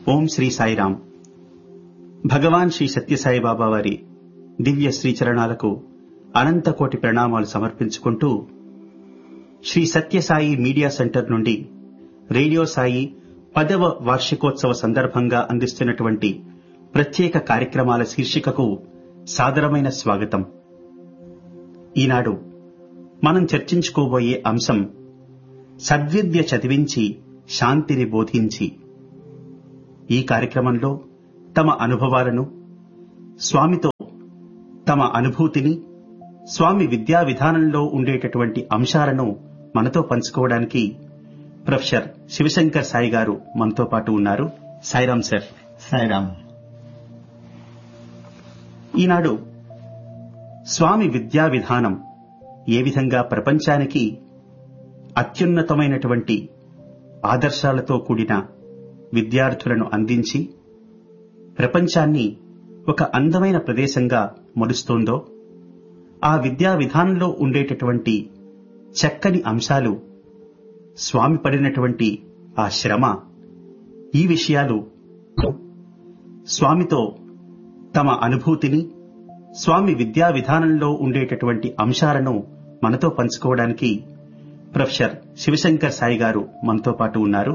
ఓం శ్రీ సాయిరాం భగవాన్ శ్రీ సత్యసాయి బాబా వారి దివ్య శ్రీచరణాలకు అనంతకోటి ప్రణామాలు సమర్పించుకుంటూ శ్రీ సత్యసాయి మీడియా సెంటర్ నుండి రేడియో సాయి పదవ వార్షికోత్సవ సందర్భంగా అందిస్తున్నటువంటి ప్రత్యేక కార్యక్రమాల శీర్షికకు సాదరమైన స్వాగతం ఈనాడు మనం చర్చించుకోబోయే అంశం సద్విద్య చదివించి శాంతిని బోధించి ఈ కార్యక్రమంలో తమ అనుభవాలను స్వామితో తమ అనుభూతిని స్వామి విద్యా విధానంలో ఉండేటటువంటి అంశాలను మనతో పంచుకోవడానికి ప్రొఫెసర్ శివశంకర్ సాయి గారు మనతో పాటు ఉన్నారు సాయిరాం సార్ సాయిరామ్ ఈనాడు స్వామి విద్యా విధానం ఏ విధంగా ప్రపంచానికి అత్యున్నతమైనటువంటి ఆదర్శాలతో కూడిన విద్యార్థులను అందించి ప్రపంచాన్ని ఒక అందమైన ప్రదేశంగా మలుస్తోందో ఆ విద్యా విధానంలో ఉండేటటువంటి చక్కని అంశాలు స్వామి పడినటువంటి ఆ శ్రమ ఈ విషయాలు స్వామితో తమ అనుభూతిని స్వామి విద్యా విధానంలో ఉండేటటువంటి అంశాలను మనతో పంచుకోవడానికి ప్రొఫెసర్ శివశంకర్ సాయి గారు మనతో పాటు ఉన్నారు